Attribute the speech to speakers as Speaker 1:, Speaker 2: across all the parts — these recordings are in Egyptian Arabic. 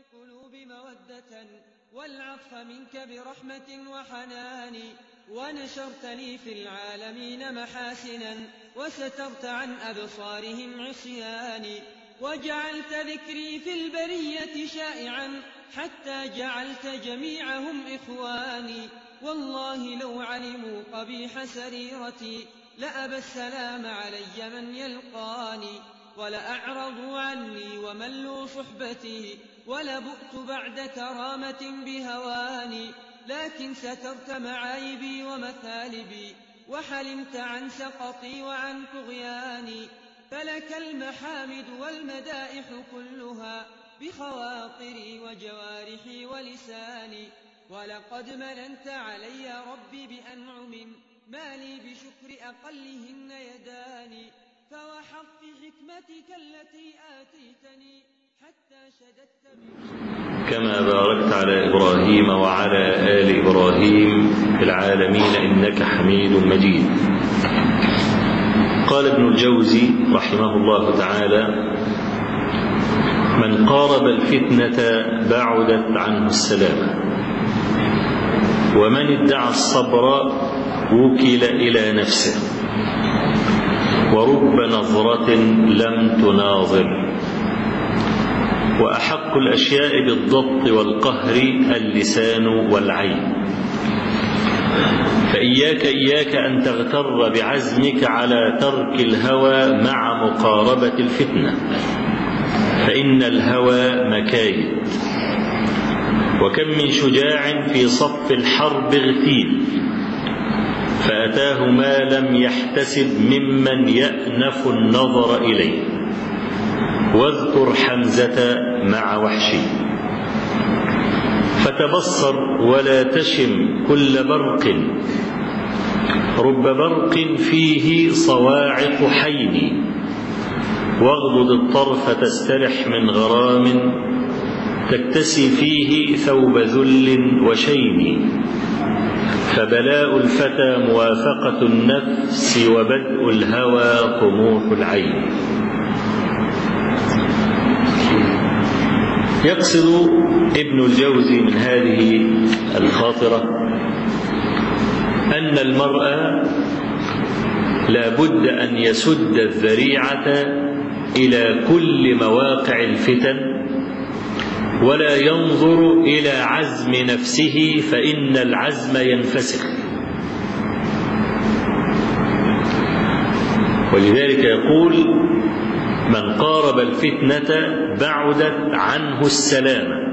Speaker 1: القلوب مودة والعطف منك برحمة وحنان ونشرت لي في العالمين محاسنا وسترت عن أبصارهم عصياني وجعلت ذكري في البرية شائعا حتى جعلت جميعهم إخواني والله لو علموا قبيح سريرتي لأبى السلام علي من يلقاني ولأعرضوا عني وملوا صحبتي ولبؤت بعد كرامة بهواني لكن سترت معايبي ومثالبي وحلمت عن سقطي وعن طغياني فلك المحامد والمدائح كلها بخواطري وجوارحي ولساني ولقد مننت علي ربي بأنعم ما لي بشكر أقلهن يداني فوحظت حكمتك التي آتيتني حتى شددت
Speaker 2: كما باركت على إبراهيم وعلى آل إبراهيم في العالمين إنك حميد مجيد قال ابن الجوزي رحمه الله تعالى من قارب الفتنة بعدت عنه السلامة ومن ادعى الصبر وكل إلى نفسه ورب نظرة لم تناظر وأحق الأشياء بالضبط والقهر اللسان والعين فإياك إياك أن تغتر بعزمك على ترك الهوى مع مقاربة الفتنة فإن الهوى مكايد وكم من شجاع في صف الحرب اغتيل فأتاه ما لم يحتسب ممن يأنف النظر إليه واذكر حمزة مع وحشي فتبصر ولا تشم كل برق رب برق فيه صواعق حين واغضض الطرف تسترح من غرام تكتسي فيه ثوب ذل وشين فبلاء الفتى موافقة النفس وبدء الهوى طموح العين يقصد ابن الجوزي من هذه الخاطرة أن المرء لا بد أن يسد الذريعة إلى كل مواقع الفتن ولا ينظر إلى عزم نفسه فإن العزم ينفسخ ولذلك يقول من قارب الفتنة بعدت عنه السلامة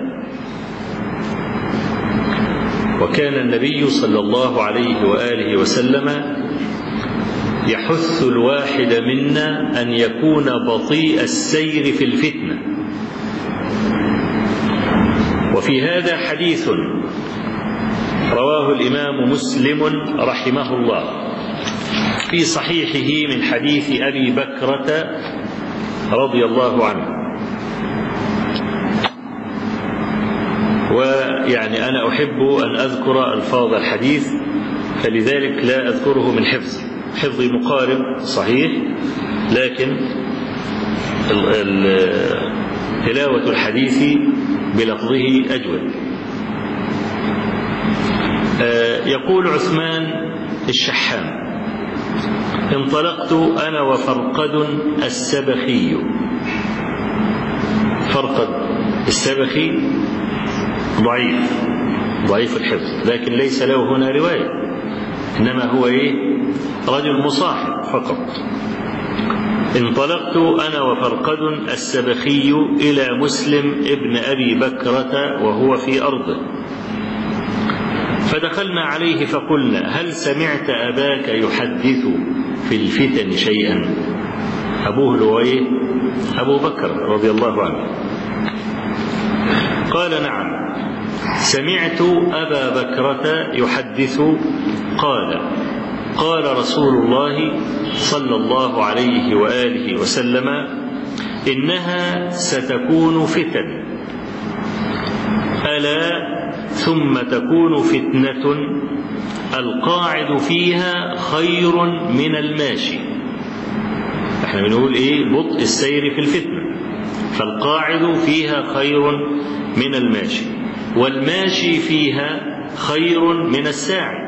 Speaker 2: وكان النبي صلى الله عليه وآله وسلم يحث الواحد منا أن يكون بطيء السير في الفتنة وفي هذا حديث رواه الإمام مسلم رحمه الله في صحيحه من حديث أبي بكرة رضي الله عنه ويعني أنا أحب أن أذكر ألفاظ الحديث فلذلك لا أذكره من حفظ حفظي مقارب صحيح لكن تلاوة الحديث بلفظه أجود يقول عثمان الشحام انطلقت أنا وفرقد السبخي فرقد السبخي ضعيف ضعيف الحفظ لكن ليس له هنا رواية إنما هو إيه رجل مصاحب فقط انطلقت أنا وفرقد السبخي إلى مسلم ابن أبي بكرة وهو في أرضه فدخلنا عليه فقلنا هل سمعت أباك يحدث في الفتن شيئا أبوه لويه أبو بكر رضي الله عنه قال نعم سمعت أبا بكرة يحدث قال قال رسول الله صلى الله عليه وآله وسلم إنها ستكون فتن ألا ثم تكون فتنة القاعد فيها خير من الماشي احنا بنقول ايه بطء السير في الفتنة فالقاعد فيها خير من الماشي والماشي فيها خير من الساعي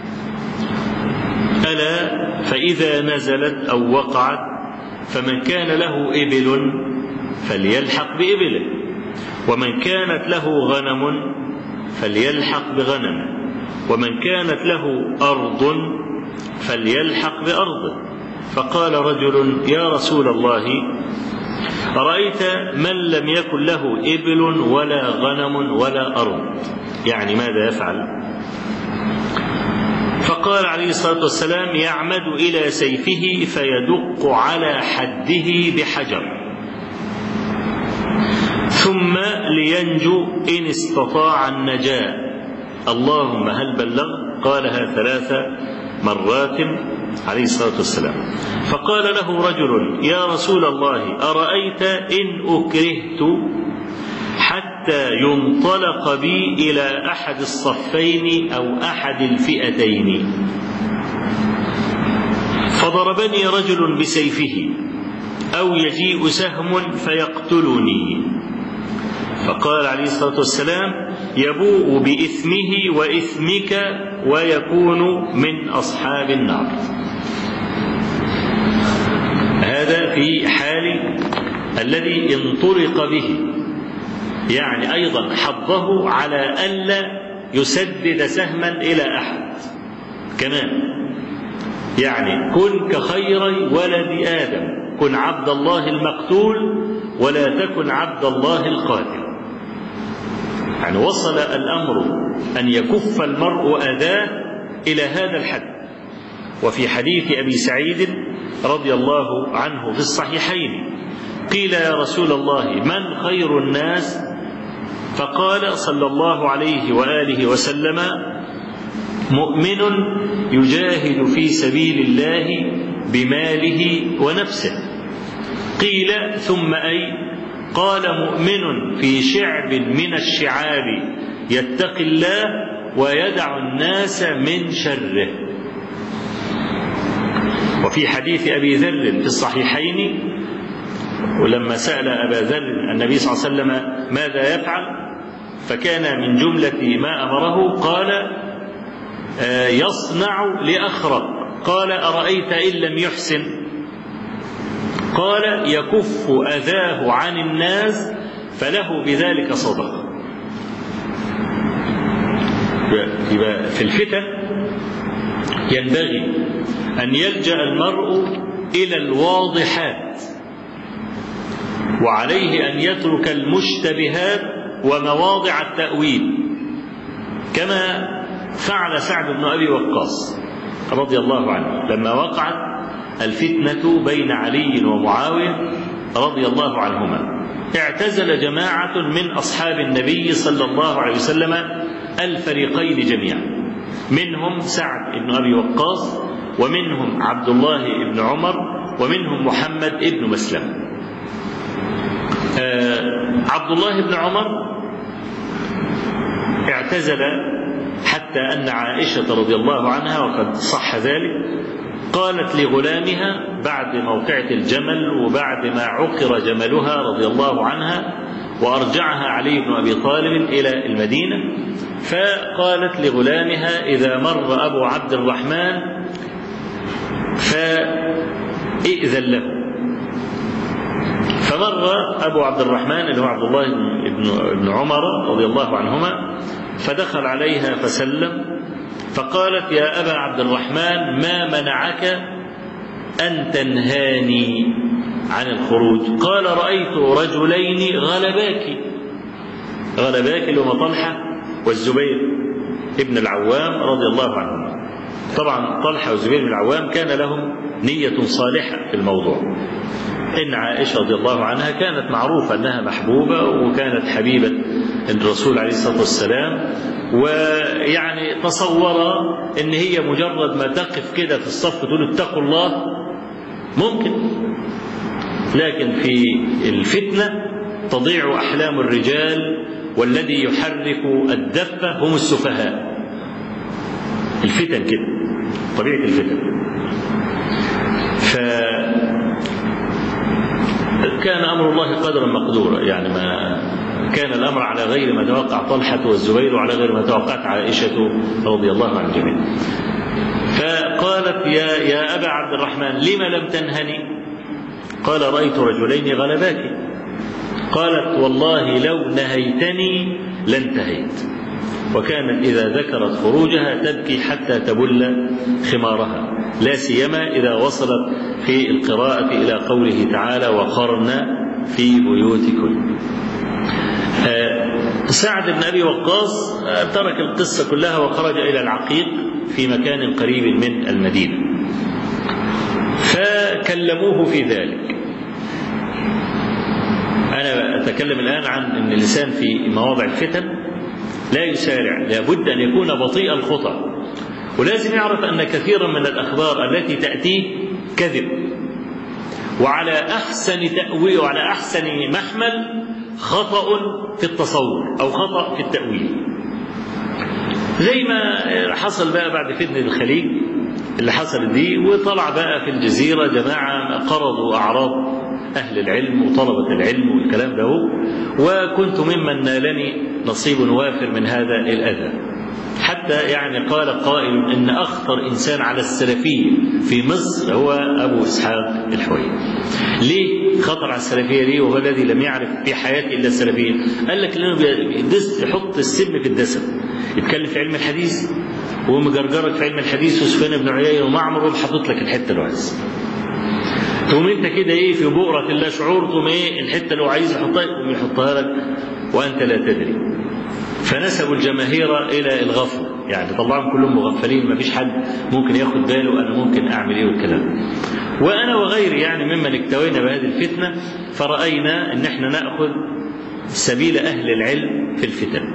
Speaker 2: ألا فإذا نزلت أو وقعت فمن كان له إبل فليلحق بإبله ومن كانت له غنم فليلحق بغنمه ومن كانت له أرض فليلحق بأرضه فقال رجل يا رسول الله أرأيت من لم يكن له إبل ولا غنم ولا أرض يعني ماذا يفعل فقال عليه الصلاة والسلام يعمد إلى سيفه فيدق على حده بحجر ثم لينجو إن استطاع النجاة اللهم هل بلغ قالها ثلاث مرات عليه الصلاة والسلام فقال له رجل يا رسول الله أرأيت إن أكرهت حتى ينطلق بي إلى أحد الصفين أو أحد الفئتين فضربني رجل بسيفه أو يجيء سهم فيقتلني فقال عليه الصلاة والسلام يبوء بإثمه وإثمك ويكون من أصحاب النار هذا في حال الذي انطلق به يعني أيضا حضه على ألا يسدد سهما إلى أحد كمان يعني كن كخير ولد آدم كن عبد الله المقتول ولا تكن عبد الله القاتل يعني وصل الأمر أن يكف المرء أذاه إلى هذا الحد وفي حديث أبي سعيد رضي الله عنه في الصحيحين قيل يا رسول الله من خير الناس فقال صلى الله عليه واله وسلم مؤمن يجاهد في سبيل الله بماله ونفسه قيل ثم اي قال مؤمن في شعب من الشعاب يتقي الله ويدع الناس من شره وفي حديث ابي ذر في الصحيحين ولما سال ابا ذر النبي صلى الله عليه وسلم ماذا يفعل فكان من جملة ما أمره قال يصنع لأخرق قال أرأيت إن لم يحسن قال يكف أذاه عن الناس فله بذلك صدقة يبقى في الفتن ينبغي أن يلجأ المرء إلى الواضحات وعليه أن يترك المشتبهات ومواضع التأويل كما فعل سعد بن أبي وقاص رضي الله عنه لما وقعت الفتنة بين علي ومعاوية رضي الله عنهما اعتزل جماعة من أصحاب النبي صلى الله عليه وسلم الفريقين جميعا منهم سعد بن أبي وقاص ومنهم عبد الله بن عمر ومنهم محمد بن مسلم آه عبد الله بن عمر اعتزل حتى أن عائشة رضي الله عنها وقد صح ذلك قالت لغلامها بعد موقعة الجمل وبعد ما عقر جملها رضي الله عنها وأرجعها علي بن أبي طالب إلى المدينة فقالت لغلامها إذا مر أبو عبد الرحمن فائذن له فمر أبو عبد الرحمن اللي هو عبد الله بن عمر رضي الله عنهما فدخل عليها فسلم فقالت يا أبا عبد الرحمن ما منعك أن تنهاني عن الخروج قال رأيت رجلين غلباك غلباك اللي هم طلحة والزبير ابن العوام رضي الله عنهما طبعا طلحة والزبير بن العوام كان لهم نية صالحة في الموضوع إن عائشة رضي الله عنها كانت معروفة أنها محبوبة وكانت حبيبة الرسول عليه الصلاة والسلام ويعني تصور ان هي مجرد ما تقف كده في الصف تقول اتقوا الله ممكن لكن في الفتنه تضيع احلام الرجال والذي يحرك الدفه هم السفهاء الفتن كده طبيعه الفتن ف وكان أمر الله قدرا مقدورا يعني ما كان الأمر على غير ما توقع طلحة والزبير وعلى غير ما توقعت عائشة رضي الله عن الجميع فقالت يا يا أبا عبد الرحمن لم لم تنهني قال رأيت رجلين غلباك قالت والله لو نهيتني لانتهيت وكانت إذا ذكرت خروجها تبكي حتى تبل خمارها لا سيما إذا وصلت في القراءة إلى قوله تعالى وقرن في بيوتكن سعد بن أبي وقاص ترك القصة كلها وخرج إلى العقيق في مكان قريب من المدينة فكلموه في ذلك أنا أتكلم الآن عن أن الإنسان في مواضع الفتن لا يسارع لابد أن يكون بطيء الخطى ولازم يعرف أن كثيرا من الأخبار التي تأتيه كذب وعلى أحسن تأويل وعلى أحسن محمل خطأ في التصور أو خطأ في التأويل زي ما حصل بقى بعد فتنة الخليج اللي حصلت دي وطلع بقى في الجزيرة جماعة قرضوا أعراض أهل العلم وطلبة العلم والكلام ده وكنت ممن نالني نصيب وافر من هذا الأذى حتى يعني قال قائل إن أخطر إنسان على السلفية في مصر هو أبو إسحاق الحويني ليه خطر على السلفية دي وهو الذي لم يعرف في حياته إلا السلفية قال لك لأنه بيدس يحط السم في الدسم يتكلم في علم الحديث ومجرجرك في علم الحديث وسفيان بن عيينة ومعمر وحاطط لك الحتة اللي عايز تقوم انت كده ايه في بؤرة لا شعور تقوم ايه الحتة اللي هو عايز يحطها يقوم يحطها لك وانت لا تدري فنسبوا الجماهير الى الغفله يعني طلعهم كلهم مغفلين ما فيش حد ممكن ياخد باله انا ممكن اعمل ايه والكلام وانا وغيري يعني ممن اكتوينا بهذه الفتنه فراينا ان احنا ناخذ سبيل اهل العلم في الفتن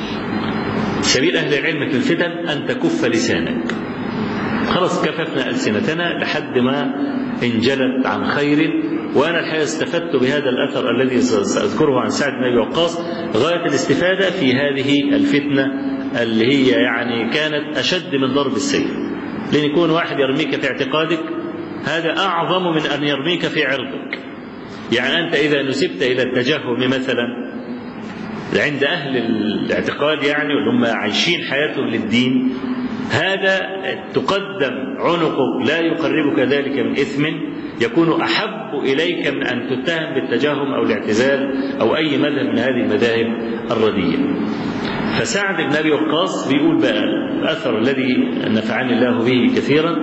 Speaker 2: سبيل اهل العلم في الفتن ان تكف لسانك خلاص كففنا السنتنا لحد ما انجلت عن خير وانا الحقيقه استفدت بهذا الاثر الذي ساذكره عن سعد بن ابي وقاص غايه الاستفاده في هذه الفتنه اللي هي يعني كانت اشد من ضرب السيف لان يكون واحد يرميك في اعتقادك هذا اعظم من ان يرميك في عرضك يعني انت اذا نسبت الى التجهم مثلا عند اهل الاعتقاد يعني واللي هم عايشين حياتهم للدين هذا تقدم عنقك لا يقربك ذلك من اثم يكون احب اليك من ان تتهم بالتجاهم او الاعتزال او اي مذهب من هذه المذاهب الرديه. فسعد بن ابي وقاص بيقول بقى الاثر الذي نفعني الله به كثيرا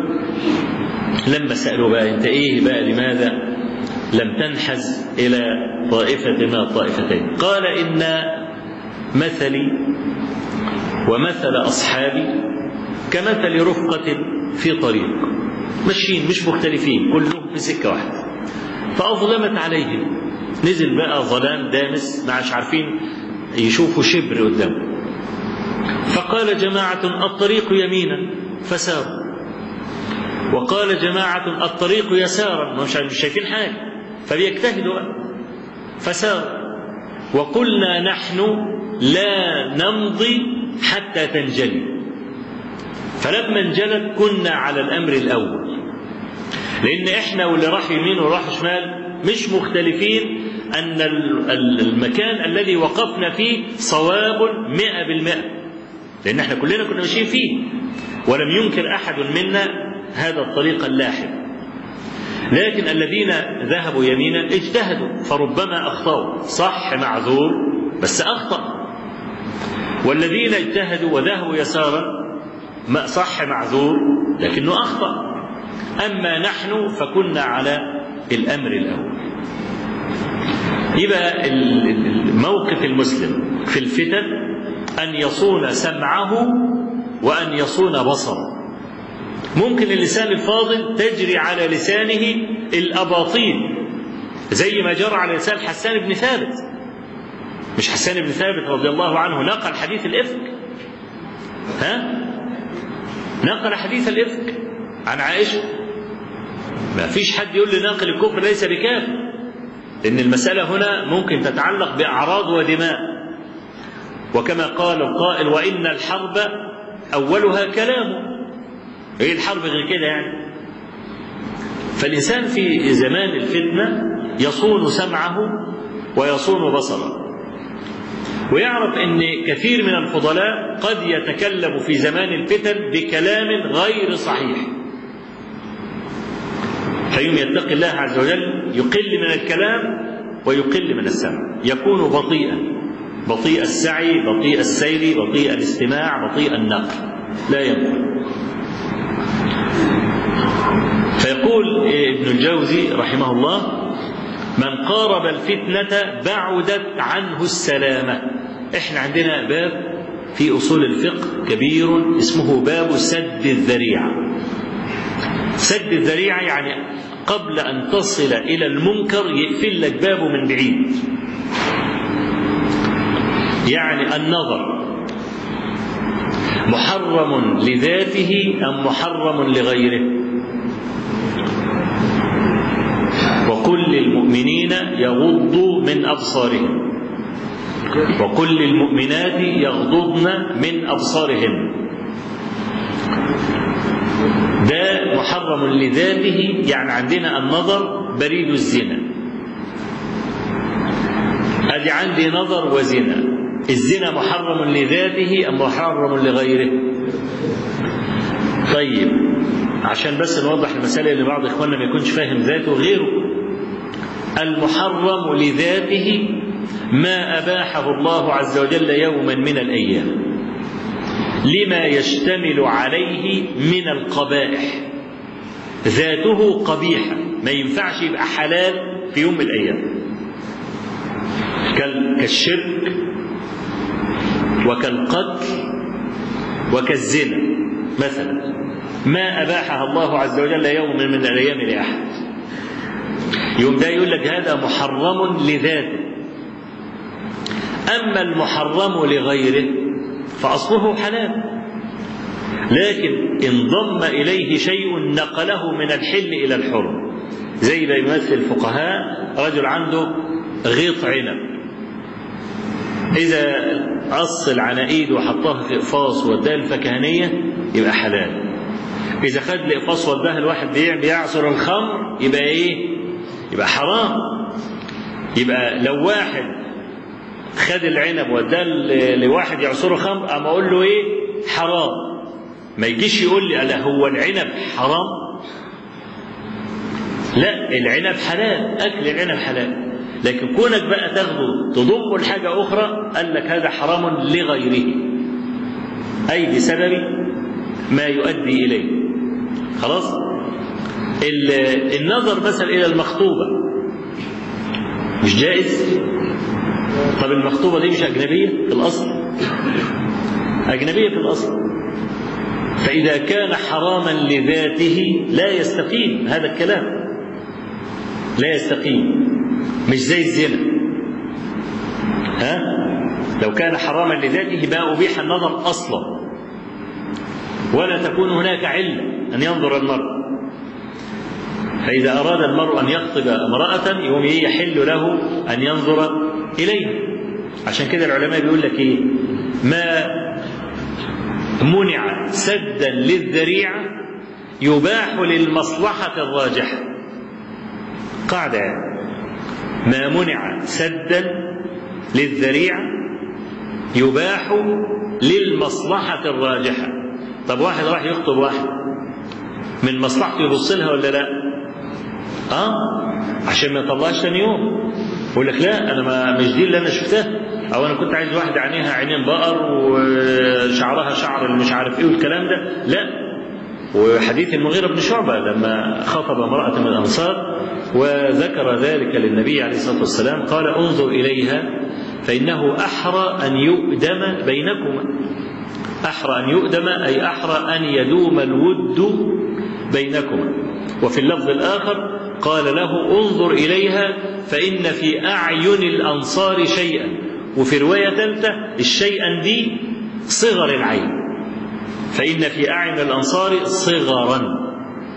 Speaker 2: لما سالوا بقى انت ايه بقى لماذا لم تنحز الى طائفه من الطائفتين؟ قال ان مثلي ومثل اصحابي كمثل رفقه في طريق ماشيين مش مختلفين كلهم في سكة واحدة فأظلمت عليهم نزل بقى ظلام دامس ما عادش عارفين يشوفوا شبر قدامهم فقال جماعة الطريق يمينا فساروا وقال جماعة الطريق يسارا مش شايفين حاجة فبيجتهدوا بقى فساروا وقلنا نحن لا نمضي حتى تنجلي فلما انجلت كنا على الامر الاول لان احنا واللي راح يمين وراح شمال مش مختلفين ان المكان الذي وقفنا فيه صواب مئة بالمئة لان احنا كلنا كنا ماشيين فيه ولم ينكر احد منا هذا الطريق اللاحق لكن الذين ذهبوا يمينا اجتهدوا فربما اخطاوا صح معذور بس اخطا والذين اجتهدوا وذهبوا يسارا ما صح معذور لكنه أخطأ أما نحن فكنا على الأمر الأول يبقى موقف المسلم في الفتن أن يصون سمعه وأن يصون بصره ممكن اللسان الفاضل تجري على لسانه الأباطيل زي ما جرى على لسان حسان بن ثابت مش حسان بن ثابت رضي الله عنه نقل حديث الإفك ها نقل حديث الإفك عن عائشة ما فيش حد يقول لي ناقل الكفر ليس بكافر لأن المسألة هنا ممكن تتعلق بأعراض ودماء وكما قال القائل وإن الحرب أولها كلام إيه الحرب غير كده يعني فالإنسان في زمان الفتنة يصون سمعه ويصون بصره ويعرف ان كثير من الفضلاء قد يتكلم في زمان الفتن بكلام غير صحيح فيوم يتقي الله عز وجل يقل من الكلام ويقل من السمع يكون بطيئا بطيء السعي بطيء السير بطيء الاستماع بطيء النقل لا ينقل فيقول ابن الجوزي رحمه الله من قارب الفتنة بعدت عنه السلامة احنا عندنا باب في أصول الفقه كبير اسمه باب سد الذريعة سد الذريعة يعني قبل أن تصل إلى المنكر يقفل لك بابه من بعيد يعني النظر محرم لذاته أم محرم لغيره وكل المؤمنين يغضوا من أبصارهم وكل المؤمنات يغضضن من أبصارهن ده محرم لذاته يعني عندنا النظر بريد الزنا ادي عندي نظر وزنا الزنا محرم لذاته ام محرم لغيره طيب عشان بس نوضح المسألة اللي بعض إخواننا ما يكونش فاهم ذاته غيره المحرم لذاته ما أباحه الله عز وجل يوما من الأيام لما يشتمل عليه من القبائح ذاته قبيحة ما ينفعش يبقى حلال في يوم من الأيام كالشرك وكالقتل وكالزنا مثلا ما أباحها الله عز وجل يوم من الأيام لأحد يوم ده يقول لك هذا محرم لذاته أما المحرم لغيره فأصله حلال لكن انضم إليه شيء نقله من الحل إلى الحرم زي ما يمثل الفقهاء رجل عنده غيط عنب إذا قص العناقيد وحطها في إقفاص واداها الفكهانية يبقى حلال إذا خد الإقفاص واداها الواحد بيعصر الخمر يبقى إيه؟ يبقى حرام يبقى لو واحد خد العنب واداه لواحد يعصره خمر اما اقول له ايه حرام ما يجيش يقول لي الا هو العنب حرام لا العنب حلال اكل العنب حلال لكن كونك بقى تاخده تضمه لحاجه اخرى قال لك هذا حرام لغيره اي بسبب ما يؤدي اليه خلاص النظر مثلا الى المخطوبه مش جائز طب المخطوبة دي مش أجنبية في الأصل أجنبية في الأصل فإذا كان حراما لذاته لا يستقيم هذا الكلام لا يستقيم مش زي الزنا ها لو كان حراما لذاته ما أبيح النظر أصلا ولا تكون هناك علة أن ينظر المرء فإذا أراد المرء أن يخطب امرأة يوم يحل له أن ينظر إليها عشان كده العلماء بيقول لك إيه ما منع سدا للذريعة يباح للمصلحة الراجحة قاعدة يعني ما منع سدا للذريعة يباح للمصلحة الراجحة طب واحد راح يخطب واحد من مصلحته يبص لها ولا لا؟ اه عشان ما يطلعش ثاني يوم يقول لك لا انا ما مش دي اللي انا شفتها او انا كنت عايز واحده عينيها عينين بقر وشعرها شعر اللي مش عارف ايه والكلام ده لا وحديث المغيرة بن شعبة لما خطب امرأة من الأنصار وذكر ذلك للنبي عليه الصلاة والسلام قال انظر إليها فإنه أحرى أن يؤدم بينكما أحرى أن يؤدم أي أحرى أن يدوم الود بينكما وفي اللفظ الآخر قال له انظر إليها فإن في أعين الأنصار شيئا وفي رواية ثالثة الشيئا دي صغر العين فإن في أعين الأنصار صغرا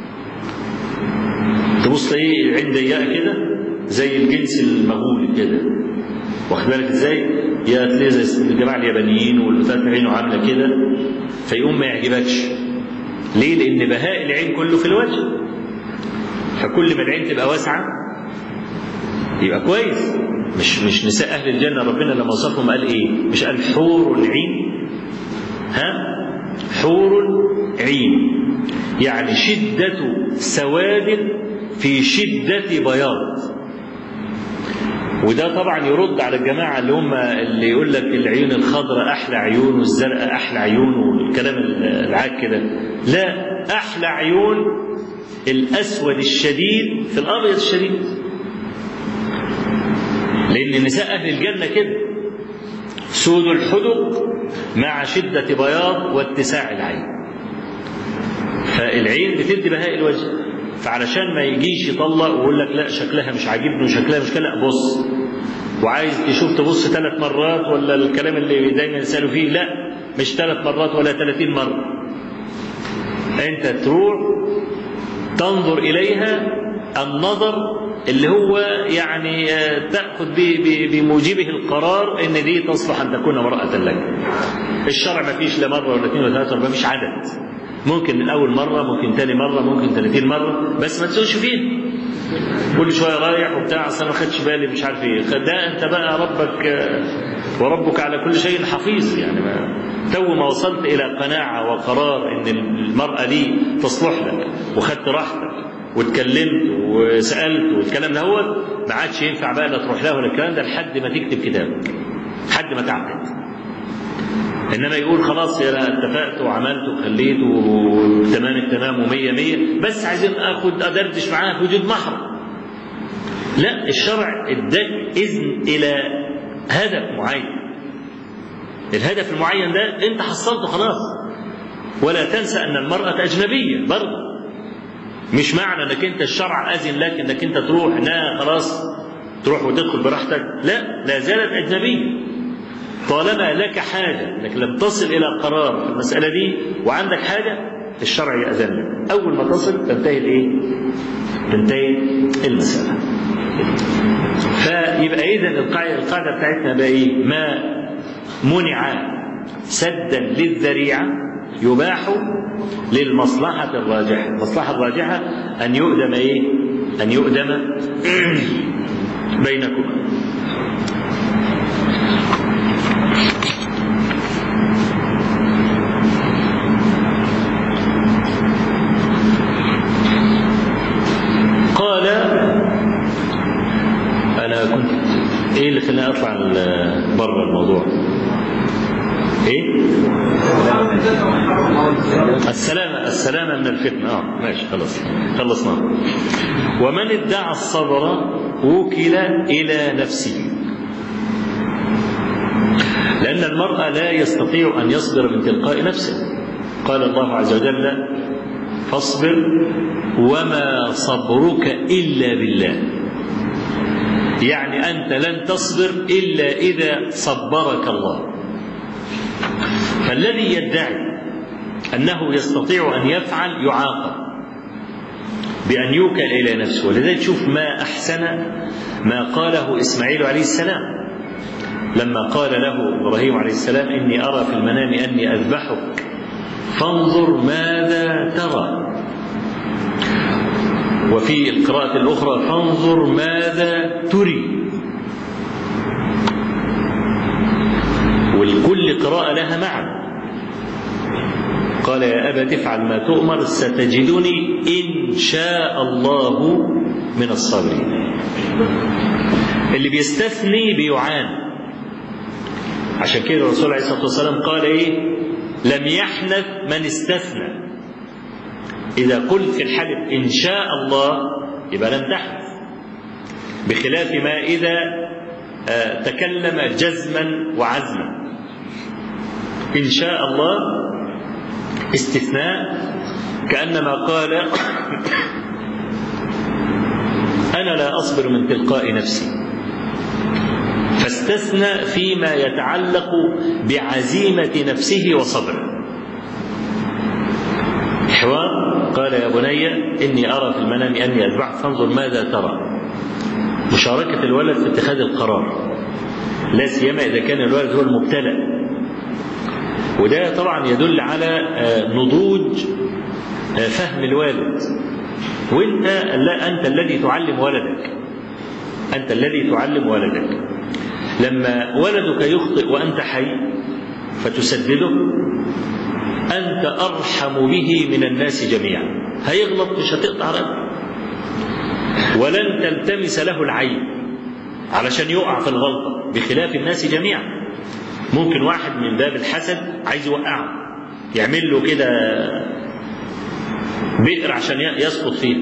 Speaker 2: تبص إيه عين ضيقة كده زي الجنس المغولي كده واخد بالك ازاي؟ يا تلاقي زي الجماعه اليابانيين والبتاع عينه عامله كده فيقوم ما يعجبكش. ليه؟ لأن بهاء العين كله في الوجه. فكل ما العين تبقى واسعة يبقى كويس مش مش نساء اهل الجنه ربنا لما وصفهم قال ايه مش قال حور العين ها حور عين يعني شده سواد في شده بياض وده طبعا يرد على الجماعه اللي هم اللي يقول لك العيون الخضراء احلى عيون والزرقاء احلى عيون والكلام العاك كده لا احلى عيون الاسود الشديد في الابيض الشديد لان نساء اهل الجنه كده سود الحدق مع شده بياض واتساع العين فالعين بتدي بهاء الوجه فعلشان ما يجيش يطلق ويقول لك لا شكلها مش عاجبني وشكلها مش كده لا بص وعايز تشوف تبص ثلاث مرات ولا الكلام اللي دايما يسالوا فيه لا مش ثلاث مرات ولا ثلاثين مره انت تروح تنظر اليها النظر اللي هو يعني تاخذ بموجبه القرار ان دي تصلح ان تكون امراه لك الشرع ما فيش لا مره ولا اثنين ولا ثلاثه ما فيش عدد ممكن من اول مره ممكن ثاني مره ممكن 30 مره بس ما تسوقش فيه كل شويه رايح وبتاع اصل ما خدش بالي مش عارف ايه ده انت بقى ربك وربك على كل شيء حفيظ يعني ما تو ما وصلت الى قناعه وقرار ان المراه دي تصلح لك وخدت راحتك واتكلمت وسالت والكلام ده هو ما عادش ينفع بقى لا تروح لها ولا الكلام ده لحد ما تكتب كتابك لحد ما تعقد انما يقول خلاص انا اتفقت وعملت وخليت وتمام التمام ومية مية بس عايزين اخد ادردش معاها في وجود محرم لا الشرع اداك اذن الى هدف معين الهدف المعين ده انت حصلته خلاص ولا تنسى ان المرأة اجنبية برضه مش معنى انك انت الشرع اذن لك انك انت تروح لا خلاص تروح وتدخل براحتك لا لا زالت اجنبيه طالما لك حاجه انك لم تصل الى قرار في المساله دي وعندك حاجه الشرع يأذن لك اول ما تصل تنتهي الايه تنتهي المساله فيبقى اذا القاعده القاعده بتاعتنا بقى ايه ما منع سدا للذريعه يباح للمصلحة الراجحة المصلحة الراجحة أن يؤدم إيه أن يؤدم بينكما قال أنا كنت إيه اللي خلاني أطلع بره الموضوع إيه السلامة السلامة من الفتنة اه ماشي خلاص خلصنا ومن ادعى الصبر وكل إلى نفسه لأن المرء لا يستطيع أن يصبر من تلقاء نفسه قال الله عز وجل فاصبر وما صبرك إلا بالله يعني أنت لن تصبر إلا إذا صبرك الله فالذي يدعي أنه يستطيع أن يفعل يعاقب بأن يوكل إلى نفسه ولذلك شوف ما أحسن ما قاله إسماعيل عليه السلام لما قال له إبراهيم عليه السلام إني أرى في المنام أني أذبحك فانظر ماذا ترى وفي القراءة الأخرى فانظر ماذا تري ولكل قراءة لها معنى قال يا أبا تفعل ما تؤمر ستجدني إن شاء الله من الصابرين اللي بيستثني بيعان عشان كده الرسول عليه الصلاة والسلام قال إيه لم يحنث من استثنى إذا قلت في الحلف إن شاء الله يبقى لم تحنث بخلاف ما إذا تكلم جزما وعزما إن شاء الله استثناء كأنما قال أنا لا أصبر من تلقاء نفسي فاستثنى فيما يتعلق بعزيمة نفسه وصبره حوار قال يا بني إني أرى في المنام أني أذبحك فانظر ماذا ترى مشاركة الولد في اتخاذ القرار لا سيما إذا كان الولد هو المبتلى وده طبعا يدل على نضوج فهم الوالد وانت لا انت الذي تعلم ولدك أنت الذي تعلم ولدك لما ولدك يخطئ وأنت حي فتسدده أنت أرحم به من الناس جميعا هيغلط مش هتقطع رقبته ولن تلتمس له العين علشان يقع في الغلطة بخلاف الناس جميعا ممكن واحد من باب الحسد عايز يوقعه يعمل له كده بئر عشان يسقط فيه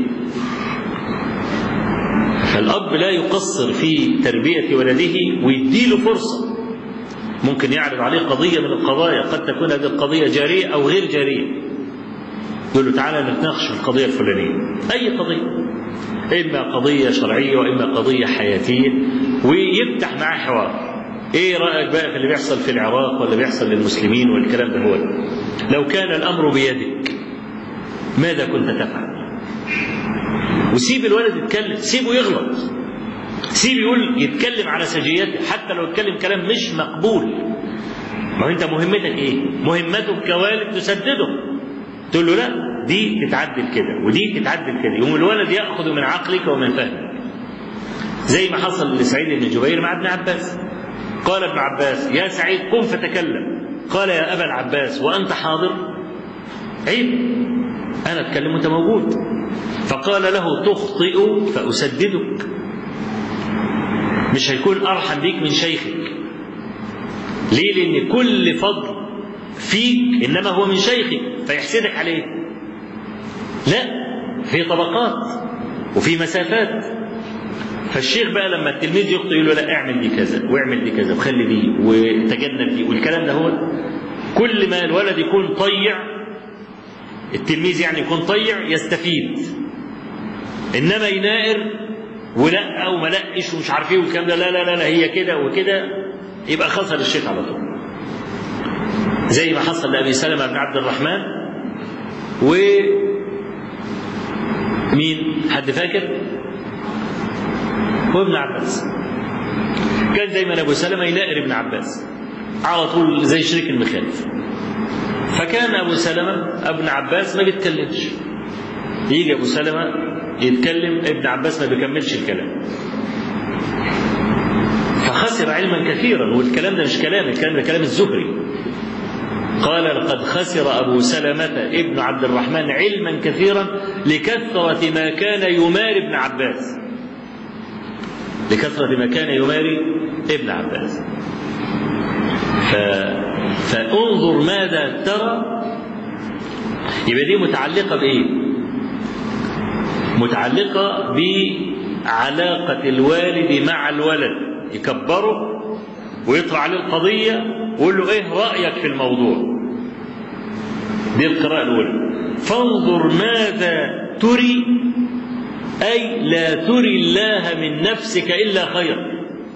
Speaker 2: فالأب لا يقصر في تربية ولده ويديله فرصة ممكن يعرض عليه قضية من القضايا قد تكون هذه القضية جارية أو غير جارية يقول له تعالى نتناقش في القضية الفلانية أي قضية إما قضية شرعية وإما قضية حياتية ويفتح معاه حوار إيه رأيك بقى في اللي بيحصل في العراق ولا بيحصل للمسلمين والكلام ده هو لو كان الأمر بيدك ماذا كنت تفعل وسيب الولد يتكلم سيبه يغلط سيبه يقول يتكلم على سجيته حتى لو اتكلم كلام مش مقبول ما هو انت مهمتك ايه مهمتك كوالد تسدده تقول له لا دي تتعدل كده ودي تتعدل كده يقوم الولد ياخذ من عقلك ومن فهمك زي ما حصل لسعيد بن جبير مع ابن عباس قال ابن عباس يا سعيد قم فتكلم قال يا ابا العباس وانت حاضر عيب انا اتكلم وانت موجود فقال له تخطئ فاسددك مش هيكون ارحم بيك من شيخك ليه لان كل فضل فيك انما هو من شيخك فيحسدك عليه لا في طبقات وفي مسافات فالشيخ بقى لما التلميذ يخطئ يقول له لا اعمل دي كذا واعمل دي كذا وخلي دي وتجنب دي والكلام ده هو كل ما الولد يكون طيع التلميذ يعني يكون طيع يستفيد انما ينائر ولا وما لقش ومش عارف ايه والكلام ده لا لا لا, لا هي كده وكده يبقى خسر الشيخ على طول زي ما حصل لابي سلمه بن عبد الرحمن و مين حد فاكر هو ابن عباس كان دايما ابو سلمه ينائر ابن عباس على طول زي شريك المخالف فكان ابو سلمه ابن عباس ما بيتكلمش يجي ابو سلمه يتكلم ابن عباس ما بيكملش الكلام فخسر علما كثيرا والكلام ده مش كلام الكلام ده كلام الزهري قال لقد خسر أبو سلمة ابن عبد الرحمن علما كثيرا لكثرة ما كان يماري ابن عباس لكثرة ما كان يماري ابن عباس ف... فانظر ماذا ترى يبقى دي متعلقة بإيه متعلقة بعلاقة الوالد مع الولد يكبره ويطرح عليه القضية ويقول له ايه رأيك في الموضوع دي القراءة الأولى فانظر ماذا تري أي لا تري الله من نفسك إلا خيرا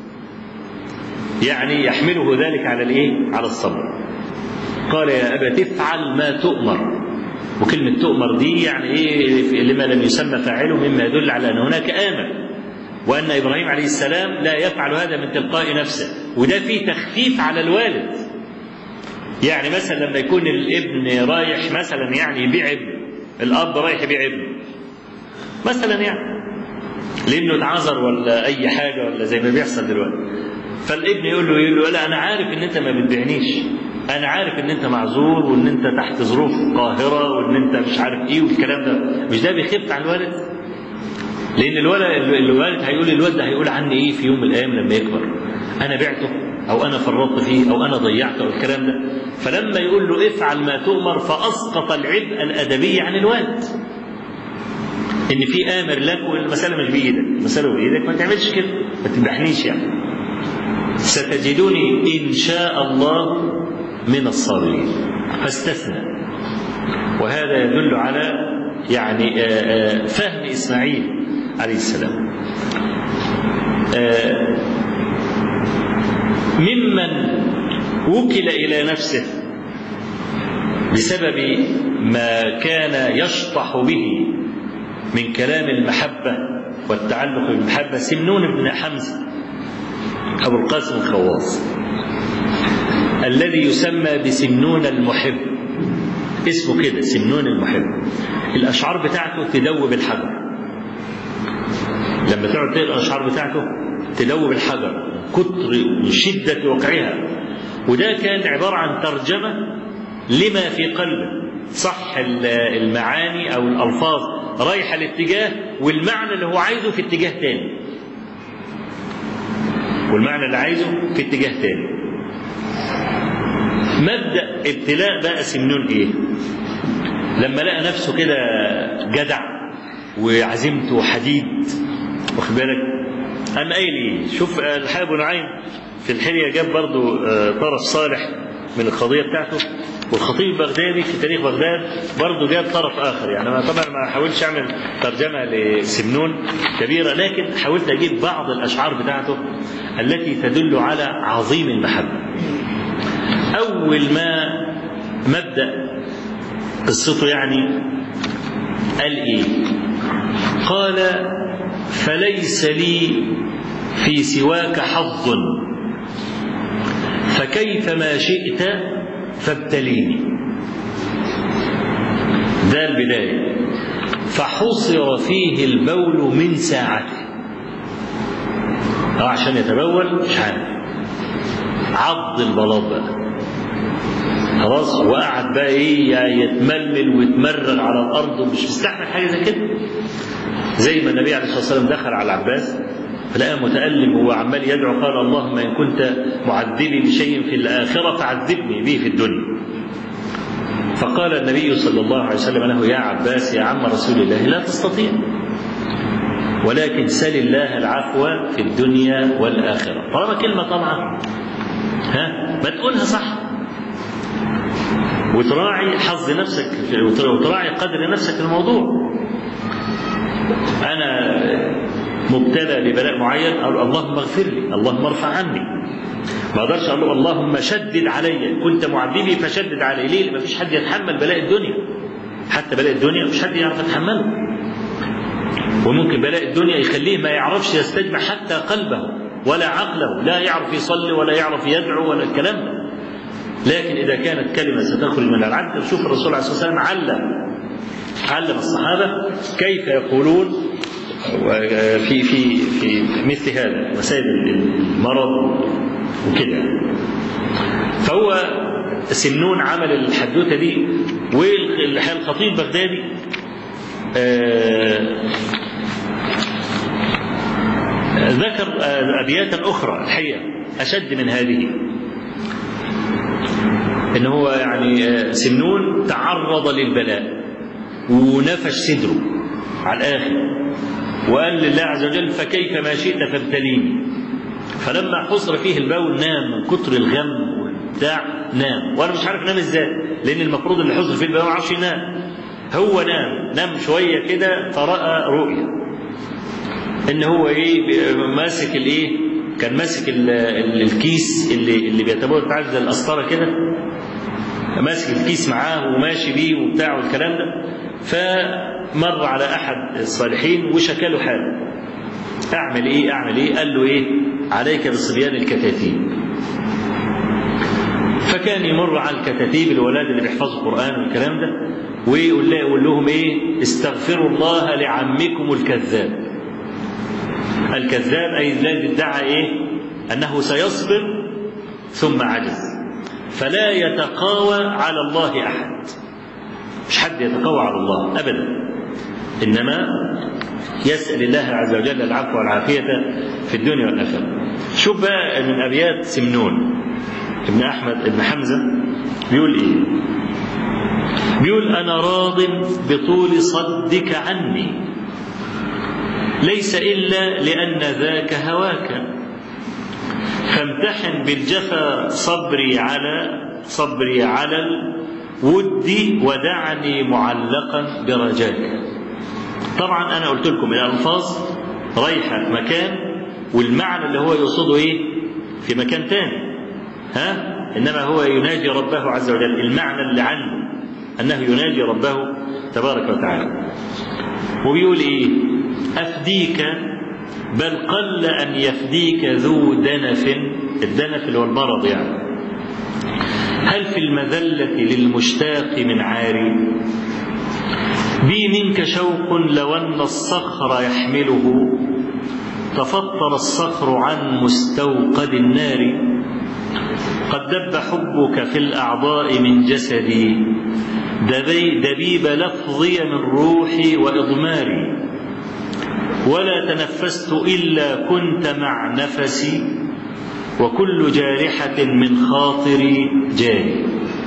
Speaker 2: يعني يحمله ذلك على الايه على الصبر قال يا أبا تفعل ما تؤمر وكلمة تؤمر دي يعني ايه لما لم يسمى فاعله مما يدل على أن هناك آمر وأن إبراهيم عليه السلام لا يفعل هذا من تلقاء نفسه وده فيه تخفيف على الوالد يعني مثلا لما يكون الابن رايح مثلا يعني يبيع ابنه الأب رايح يبيع ابنه مثلا يعني لأنه اتعذر ولا أي حاجة ولا زي ما بيحصل دلوقتي فالابن يقول له يقول له لا أنا عارف إن أنت ما بتبيعنيش أنا عارف إن أنت معذور وإن أنت تحت ظروف قاهرة وإن أنت مش عارف إيه والكلام ده مش ده بيخف على الوالد؟ لان الولد الوالد هيقول الولد ده هيقول عني ايه في يوم من الايام لما يكبر انا بعته او انا فرطت فيه او انا ضيعته او الكلام ده فلما يقول له افعل ما تؤمر فاسقط العبء الادبي عن الوالد ان في امر لك والمساله مش بايدك المساله بايدك ما تعملش كده ما تذبحنيش يعني ستجدوني ان شاء الله من الصابرين فاستثنى وهذا يدل على يعني فهم اسماعيل عليه السلام ممن وكل الى نفسه بسبب ما كان يشطح به من كلام المحبه والتعلق بالمحبه سمنون بن حمزه ابو القاسم الخواص الذي يسمى بسمنون المحب اسمه كده سمنون المحب الاشعار بتاعته تدوب الحجر لما تقعد تقرا الاشعار بتاعته تدوب الحجر كتر شدة وقعها وده كان عبارة عن ترجمة لما في قلبه صح المعاني أو الألفاظ رايحة الاتجاه والمعنى اللي هو عايزه في اتجاه تاني والمعنى اللي عايزه في اتجاه تاني مبدأ ابتلاء بقى سمنون ايه لما لقى نفسه كده جدع وعزيمته حديد واخد بالك قام قايل ايه شوف الحاج ابو نعيم في الحليه جاب برضه طرف صالح من القضيه بتاعته والخطيب البغدادي في تاريخ بغداد برضه جاب طرف اخر يعني انا طبعا ما حاولتش اعمل ترجمه لسمنون كبيره لكن حاولت اجيب بعض الاشعار بتاعته التي تدل على عظيم المحبه. اول ما مبدا قصته يعني قال ايه؟ قال فليس لي في سواك حظ فكيف ما شئت فابتليني ده البداية فحصر فيه البول من ساعته أو عشان يتبول مش عارف عض البلاط بقى خلاص وقعد بقى ايه يتململ ويتمرغ على الارض ومش مستحمل حاجه زي كده زي ما النبي عليه الصلاه والسلام دخل على العباس فلقاه متألم وهو عمال يدعو قال اللهم إن كنت معذبي بشيء في الآخرة فعذبني به في الدنيا فقال النبي صلى الله عليه وسلم له يا عباس يا عم رسول الله لا تستطيع ولكن سل الله العفو في الدنيا والآخرة طالما كلمة طبعا ها ما تقولها صح وتراعي حظ نفسك وتراعي قدر نفسك في الموضوع أنا مبتلى ببلاء معين أقول اللهم اغفر لي اللهم ارفع عني ما اقدرش اقول له اللهم شدد علي كنت معذبي فشدد علي ليه ما فيش حد يتحمل بلاء الدنيا حتى بلاء الدنيا مش حد يعرف يتحمله وممكن بلاء الدنيا يخليه ما يعرفش يستجمع حتى قلبه ولا عقله لا يعرف يصلي ولا يعرف يدعو ولا الكلام ده لكن إذا كانت كلمة ستخرج من العبد شوف الرسول عليه الصلاة والسلام علم علم الصحابة كيف يقولون في في في مثل هذا مسائل المرض وكده فهو سمنون عمل الحدوته دي والخطيب البغدادي ذكر ابياتا اخرى الحقيقه اشد من هذه ان هو يعني سمنون تعرض للبلاء ونفش صدره على الاخر وقال لله عز وجل فكيف ما شئت فابتليني فلما حصر فيه البول نام من كتر الغم والبتاع نام وانا مش عارف نام ازاي لان المفروض اللي حصر فيه البول ما عرفش ينام هو نام نام شويه كده فراى رؤيا ان هو ايه ماسك الايه كان ماسك ال ال الكيس اللي اللي بيتبول تعرف زي القسطره كده ماسك الكيس معاه وماشي بيه وبتاع والكلام ده فمر على احد الصالحين وشكى له حاله اعمل ايه اعمل ايه قال له ايه عليك بصبيان الكتاتيب فكان يمر على الكتاتيب الولاد اللي بيحفظوا القران والكلام ده ويقول له يقول لهم ايه استغفروا الله لعمكم الكذاب الكذاب اي الذي ادعى ايه انه سيصبر ثم عجز فلا يتقاوى على الله احد مش حد يتقوى على الله ابدا انما يسال الله عز وجل العفو والعافيه في الدنيا والاخره شوف بقى من ابيات سمنون ابن احمد ابن حمزه بيقول ايه بيقول انا راض بطول صدك عني ليس الا لان ذاك هواك فامتحن بالجفا صبري على صبري على الود ودعني معلقا برجاك طبعا انا قلت لكم الالفاظ رايحه مكان والمعنى اللي هو يقصده ايه في مكان تاني ها انما هو يناجي ربه عز وجل المعنى اللي عنه انه يناجي ربه تبارك وتعالى وبيقول ايه افديك بل قل ان يفديك ذو دنف الدنف اللي هو المرض يعني هل في المذله للمشتاق من عاري بي منك شوق لو ان الصخر يحمله تفطر الصخر عن مستوقد النار قد دب حبك في الأعضاء من جسدي دبي دبيب لفظي من روحي وإضماري ولا تنفست إلا كنت مع نفسي وكل جارحة من خاطري جاري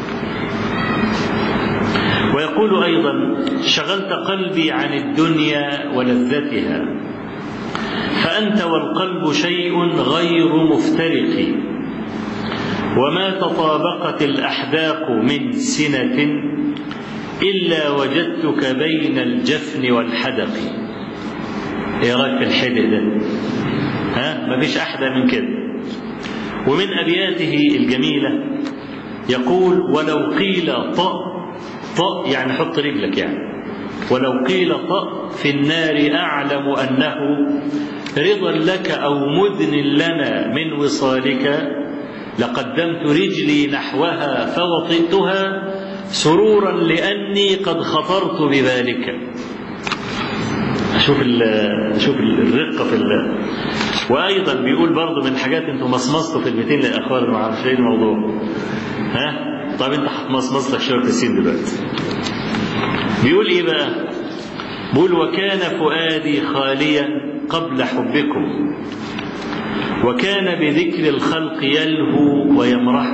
Speaker 2: ويقول أيضا شغلت قلبي عن الدنيا ولذتها فأنت والقلب شيء غير مفترق وما تطابقت الأحداق من سنة إلا وجدتك بين الجفن والحدق ايه رايك في الحدق ده ها مفيش احدى من كده ومن ابياته الجميله يقول ولو قيل طأ طأ يعني حط رجلك يعني ولو قيل طأ في النار اعلم انه رضا لك او مدن لنا من وصالك لقدمت رجلي نحوها فوطئتها سرورا لاني قد خطرت بذلك شوف ال شوف الرقه في ال وايضا بيقول برضه من الحاجات انتم مصمصتوا في البيتين للاخوان ما اعرفش ايه الموضوع ها طب انت هتمصمص لك شويه السين دلوقتي بيقول ايه بقى بيقول وكان فؤادي خاليا قبل حبكم وكان بذكر الخلق يلهو ويمرح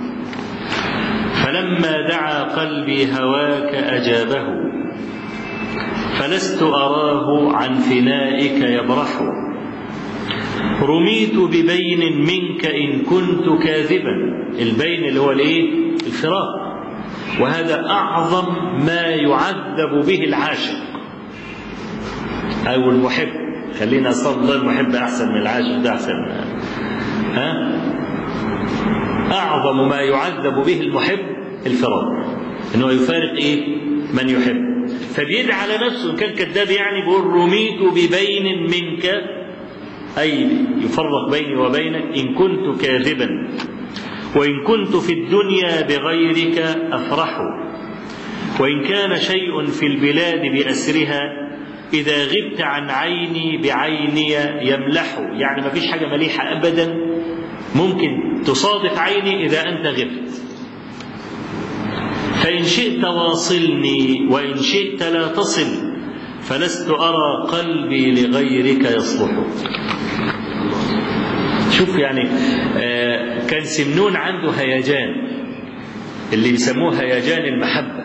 Speaker 2: فلما دعا قلبي هواك اجابه فلست أراه عن فنائك يبرح رميت ببين منك إن كنت كاذبا البين اللي هو الايه الفراق وهذا أعظم ما يعذب به العاشق أو المحب خلينا أصلا المحب أحسن من العاشق ده أحسن ها أعظم ما يعذب به المحب الفراق إنه يفارق إيه من يحب فبيدعي على نفسه إن كان كذاب يعني بيقول رميت ببين منك أي يفرق بيني وبينك إن كنت كاذبا وإن كنت في الدنيا بغيرك أفرح وإن كان شيء في البلاد بأسرها إذا غبت عن عيني بعيني يملح يعني ما فيش حاجة مليحة أبدا ممكن تصادف عيني إذا أنت غبت فإن شئت واصلني وإن شئت لا تصل فلست أرى قلبي لغيرك يصلح شوف يعني آه كان سمنون عنده هيجان اللي بيسموه هيجان المحبة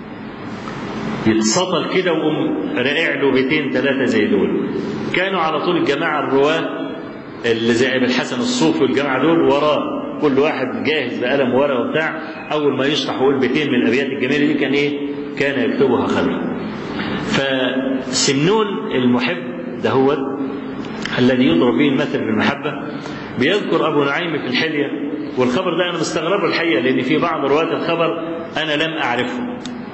Speaker 2: يتسطل كده ويقوم راقع له بيتين ثلاثة زي دول كانوا على طول الجماعة الرواة اللي زي ابن الحسن الصوفي والجماعة دول وراه كل واحد جاهز بقلم ورقه وبتاع اول ما يشرح ويقول بيتين من الابيات الجميله دي كان ايه؟ كان يكتبها خلفه. فسمنون المحب ده هو الذي يضرب به المثل في المحبه بيذكر ابو نعيم في الحليه والخبر ده انا مستغربه الحقيقه لان في بعض رواه الخبر انا لم اعرفه.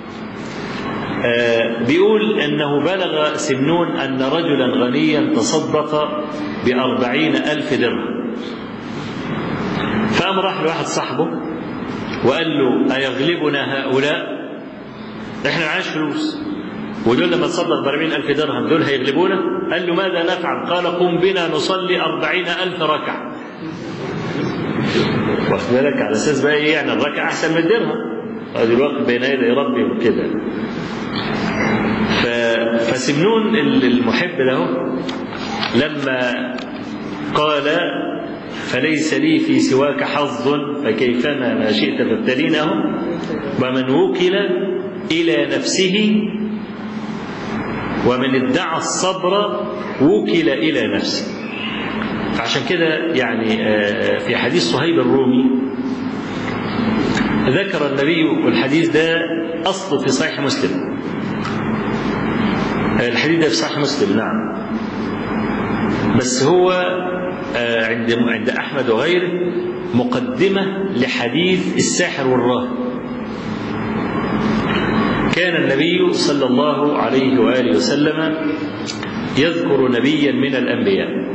Speaker 2: آه بيقول انه بلغ سمنون ان رجلا غنيا تصدق بأربعين ألف درهم فقام راح لواحد صاحبه وقال له أيغلبنا هؤلاء احنا معاش فلوس ودول لما تصدق بأربعين ألف درهم دول هيغلبونا قال له ماذا نفعل قال قم بنا نصلي أربعين ألف ركعة واخد بالك على أساس بقى إيه يعني الركعة أحسن من الدرهم هذه الوقت بين يدي ربي وكده ف... فسمنون المحب له لما قال فليس لي في سواك حظ فكيفما ما شئت فابتلينه ومن وكل إلى نفسه ومن ادعى الصبر وكل إلى نفسه فعشان كده يعني في حديث صهيب الرومي ذكر النبي والحديث ده أصله في صحيح مسلم الحديث ده في صحيح مسلم نعم بس هو عند عند احمد وغيره مقدمه لحديث الساحر والراهب كان النبي صلى الله عليه واله وسلم يذكر نبيا من الانبياء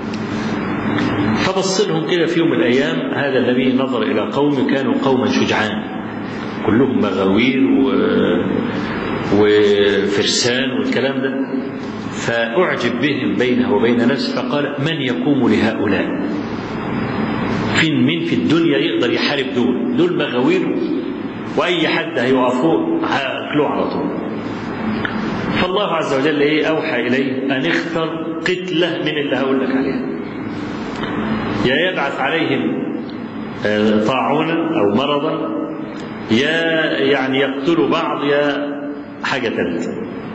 Speaker 2: فبص لهم كده في يوم من الايام هذا النبي نظر الى قوم كانوا قوما شجعان كلهم مغاوير و... وفرسان والكلام ده فأعجب بهم بينه وبين نفسه فقال من يقوم لهؤلاء فين مين في الدنيا يقدر يحارب دول دول مغاوير وأي حد هيوقفوه هياكلوه على طول فالله عز وجل ايه اوحى اليه ان اختر قتله من اللي هقول لك عليها يا يبعث عليهم طاعونا او مرضا يا يعني يقتلوا بعض يا حاجه ثالثه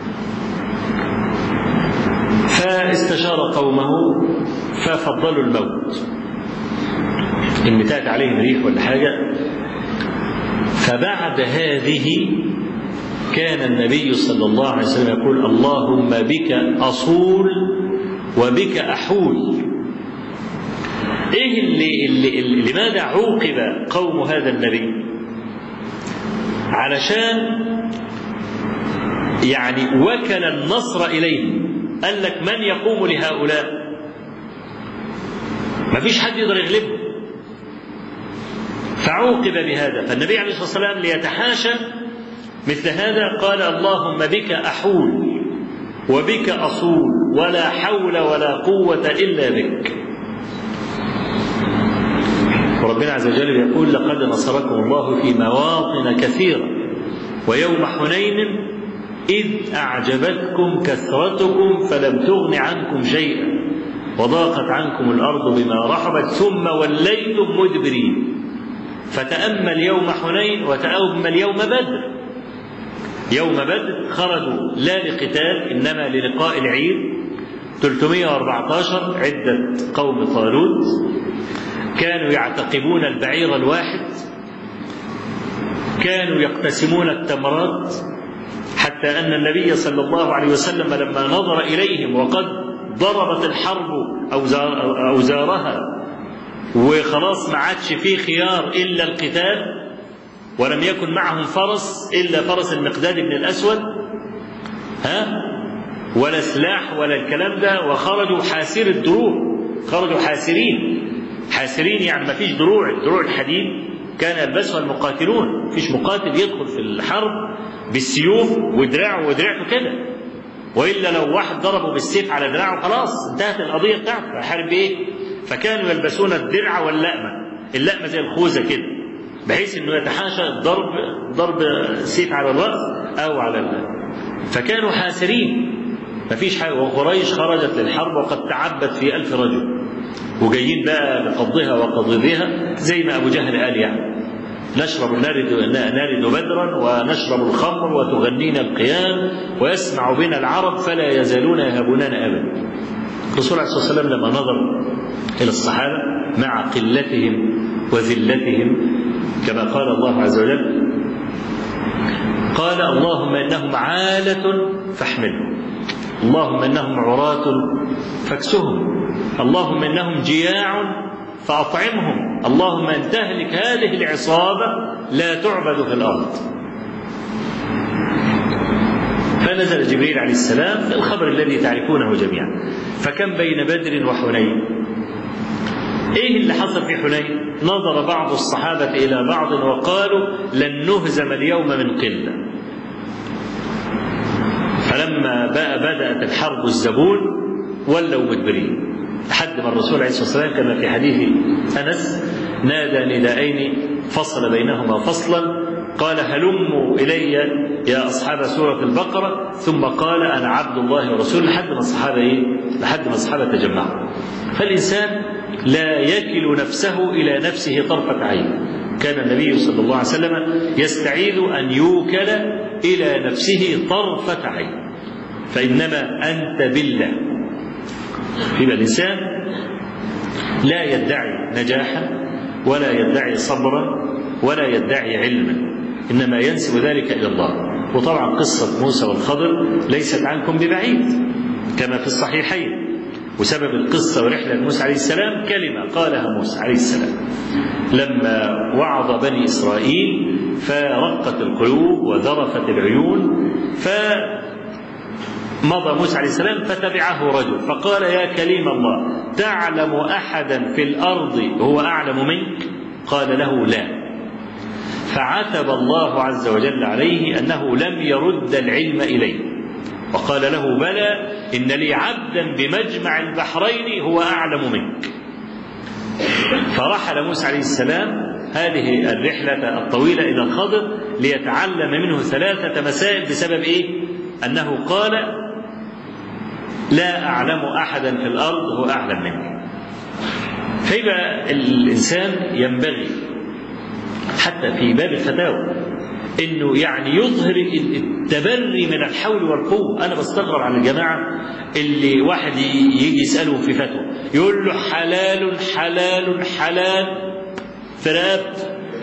Speaker 2: فاستشار قومه ففضلوا الموت ان تات عليهم ريح ولا حاجه فبعد هذه كان النبي صلى الله عليه وسلم يقول اللهم بك أصول وبك أحول إيه اللي, اللي, اللي لماذا عوقب قوم هذا النبي علشان يعني وكل النصر إليهم قال لك من يقوم لهؤلاء ما فيش حد يقدر يغلبهم فعوقب بهذا فالنبي عليه الصلاة والسلام ليتحاشى مثل هذا قال اللهم بك أحول وبك أصول ولا حول ولا قوة إلا بك وربنا عز وجل يقول لقد نصركم الله في مواطن كثيرة ويوم حنين إذ أعجبتكم كثرتكم فلم تغن عنكم شيئا وضاقت عنكم الأرض بما رحبت ثم وليتم مدبرين فتأمل يوم حنين وتأمل يوم بدر يوم بدر خرجوا لا لقتال انما للقاء العير 314 عدة قوم طالوت كانوا يعتقبون البعير الواحد كانوا يقتسمون التمرات حتى أن النبي صلى الله عليه وسلم لما نظر إليهم وقد ضربت الحرب أوزارها وخلاص ما عادش فيه خيار إلا القتال ولم يكن معهم فرس إلا فرس المقداد بن الأسود ها ولا سلاح ولا الكلام ده وخرجوا حاسر الدروع خرجوا حاسرين حاسرين يعني ما فيش دروع دروع الحديد كان يلبسها المقاتلون فيش مقاتل يدخل في الحرب بالسيوف ودراعه ودراعته كده والا لو واحد ضربه بالسيف على دراعه خلاص انتهت القضيه بتاعته هيحارب بايه؟ فكانوا يلبسون الدرع واللأمه اللأمه زي الخوذه كده بحيث انه يتحاشى الضرب ضرب سيف على الراس او على ال... فكانوا حاسرين مفيش حاجه وقريش خرجت للحرب وقد تعبت في ألف رجل وجايين بقى لقضها وقضيها زي ما ابو جهل قال يعني نشرب نرد نرد بدرا ونشرب الخمر وتغنينا القيام ويسمع بنا العرب فلا يزالون يهابوننا ابدا. الرسول عليه الصلاه والسلام لما نظر الى الصحابه مع قلتهم وذلتهم كما قال الله عز وجل قال اللهم انهم عالة فاحملهم اللهم انهم عراة فاكسهم اللهم انهم جياع فاطعمهم اللهم ان تهلك هذه العصابة لا تعبد في الارض فنزل جبريل عليه السلام في الخبر الذي تعرفونه جميعا فكم بين بدر وحنين ايه اللي حصل في حنين نظر بعض الصحابة الى بعض وقالوا لن نهزم اليوم من قلة فلما بقى بدأت الحرب الزبون ولوا مدبرين لحد ما الرسول عليه الصلاة والسلام كما في حديث أنس نادى نداءين فصل بينهما فصلا قال هلموا إلي يا أصحاب سورة البقرة ثم قال أنا عبد الله ورسوله لحد ما الصحابة إيه؟ لحد ما الصحابة تجمعوا فالإنسان لا يكل نفسه إلى نفسه طرفة عين كان النبي صلى الله عليه وسلم يستعيذ أن يوكل إلى نفسه طرفة عين فإنما أنت بالله يبقى الإنسان لا يدعي نجاحا ولا يدعي صبرا ولا يدعي علما إنما ينسب ذلك إلى الله وطبعا قصة موسى والخضر ليست عنكم ببعيد كما في الصحيحين وسبب القصة ورحلة موسى عليه السلام كلمة قالها موسى عليه السلام لما وعظ بني إسرائيل فرقت القلوب وذرفت العيون ف مضى موسى عليه السلام فتبعه رجل فقال يا كليم الله تعلم احدا في الارض هو اعلم منك قال له لا فعتب الله عز وجل عليه انه لم يرد العلم اليه وقال له بلى إن لي عبدا بمجمع البحرين هو أعلم منك فرحل موسى عليه السلام هذه الرحلة الطويلة إلى الخضر ليتعلم منه ثلاثة مسائل بسبب إيه؟ أنه قال لا أعلم أحدا في الأرض هو أعلم مني فيبقى الإنسان ينبغي حتى في باب الفتاوى انه يعني يظهر التبري من الحول والقوه انا بستغرب على الجماعه اللي واحد يجي يساله في فتوى يقول له حلال حلال حلال فراب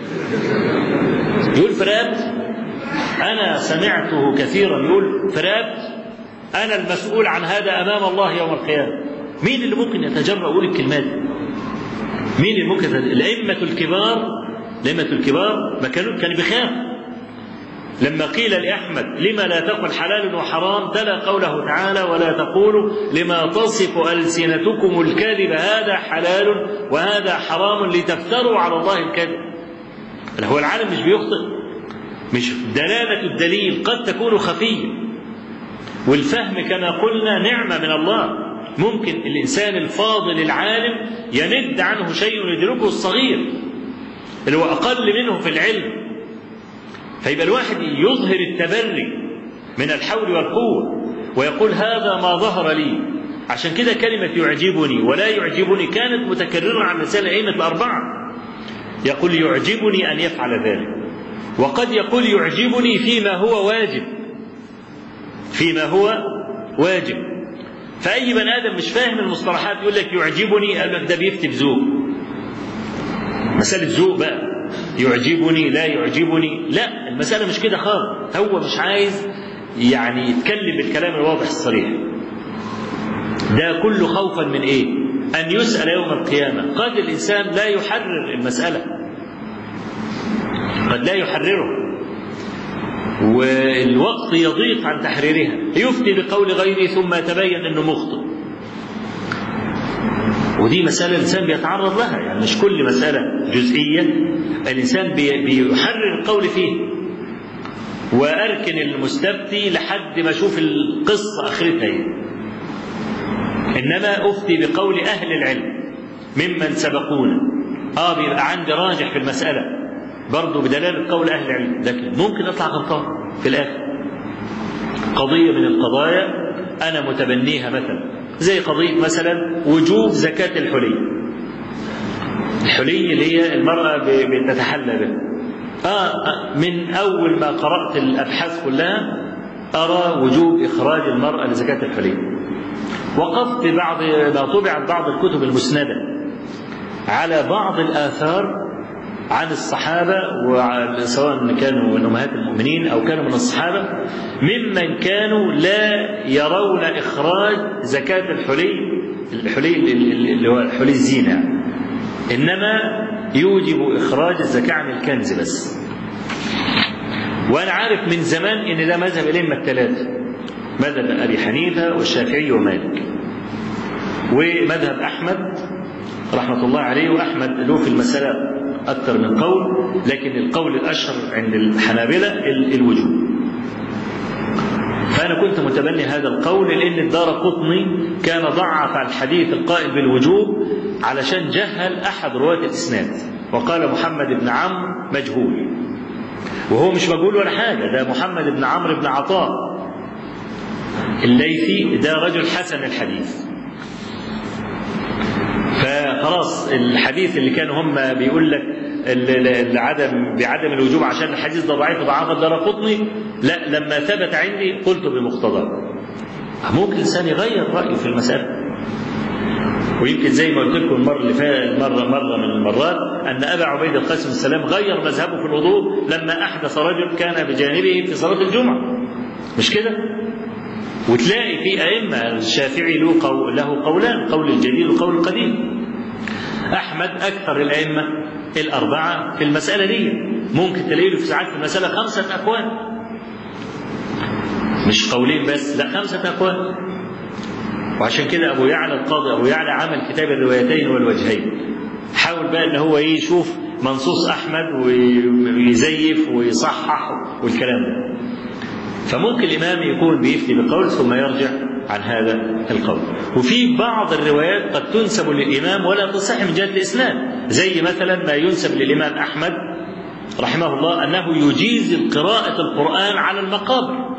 Speaker 2: يقول فراب انا سمعته كثيرا يقول فراب انا المسؤول عن هذا امام الله يوم القيامه مين اللي ممكن يتجرأ يقول الكلمات دي مين اللي ممكن الائمه الكبار الائمه الكبار ما كانوا كانوا بيخافوا لما قيل لأحمد لما لا تقل حلال وحرام تلا قوله تعالى ولا تقولوا لما تصف ألسنتكم الكذب هذا حلال وهذا حرام لتفتروا على الله الكذب هو العالم مش بيخطئ مش دلالة الدليل قد تكون خفية والفهم كما قلنا نعمة من الله ممكن الإنسان الفاضل العالم يند عنه شيء يدركه الصغير اللي هو أقل منه في العلم فيبقى الواحد يظهر التبري من الحول والقوة ويقول هذا ما ظهر لي عشان كده كلمة يعجبني ولا يعجبني كانت متكررة عن لسان الأئمة الأربعة يقول يعجبني أن يفعل ذلك وقد يقول يعجبني فيما هو واجب فيما هو واجب فأي بني آدم مش فاهم المصطلحات يقول لك يعجبني قال لك ده بيفتي بذوق مسألة ذوق بقى يعجبني لا يعجبني لا المسألة مش كده خالص هو مش عايز يعني يتكلم بالكلام الواضح الصريح ده كله خوفا من ايه ان يسأل يوم القيامة قد الانسان لا يحرر المسألة قد لا يحرره والوقت يضيق عن تحريرها يفتي بقول غيره ثم يتبين انه مخطئ ودي مسألة الإنسان بيتعرض لها يعني مش كل مسألة جزئية الإنسان بيحرر القول فيه وأركن المستفتي لحد ما أشوف القصة آخرتها إيه إنما أفتي بقول أهل العلم ممن سبقونا آه بيبقى عندي راجح في المسألة برضه بدلالة قول أهل العلم لكن ممكن أطلع غلطان في الآخر قضية من القضايا أنا متبنيها مثلا زي قضية مثلا وجوب زكاة الحلي الحلي اللي هي المرأة بتتحلى به آه من أول ما قرأت الأبحاث كلها أرى وجوب إخراج المرأة لزكاة الحلي وقفت بعض ما طبعت بعض الكتب المسندة على بعض الآثار عن الصحابة سواء كانوا من أمهات المؤمنين أو كانوا من الصحابة ممن كانوا لا يرون إخراج زكاة الحلي الحلي اللي هو الحلي الزينة إنما يوجب إخراج الزكاة عن الكنز بس وأنا عارف من زمان إن ده مذهب الأئمة الثلاثة مذهب أبي حنيفة والشافعي ومالك ومذهب أحمد رحمة الله عليه وأحمد له في المسألة أكثر من قول لكن القول الأشهر عند الحنابلة الوجوب فأنا كنت متبني هذا القول لأن الدار قطني كان ضعف الحديث القائل بالوجوب علشان جهل أحد رواة الإسناد وقال محمد بن عمرو مجهول وهو مش مجهول ولا حاجة ده محمد بن عمرو بن عطاء الليثي ده رجل حسن الحديث فخلاص الحديث اللي كانوا هم بيقول لك العدم بعدم الوجوب عشان الحديث ده ضعيف ضعاف الدار قطني لا لما ثبت عندي قلت بمقتضاه ممكن الانسان يغير رايه في المساله ويمكن زي ما قلت لكم المره اللي فاتت مره مره من المرات ان ابا عبيد القاسم السلام غير مذهبه في الوضوء لما احدث رجل كان بجانبه في صلاه الجمعه مش كده؟ وتلاقي في أئمة الشافعي له, قول له قولان قول الجديد وقول القديم أحمد أكثر الأئمة الأربعة في المسألة دي ممكن تلاقي له في ساعات في المسألة خمسة أقوال مش قولين بس لا خمسة أقوال وعشان كده أبو يعلى القاضي أبو يعلى عمل كتاب الروايتين والوجهين حاول بقى إن هو إيه يشوف منصوص أحمد ويزيف ويصحح والكلام ده فممكن الإمام يكون بيفتي بقول ثم يرجع عن هذا القول وفي بعض الروايات قد تنسب للإمام ولا تصح من جهة الإسناد زي مثلا ما ينسب للإمام أحمد رحمه الله أنه يجيز قراءة القرآن على المقابر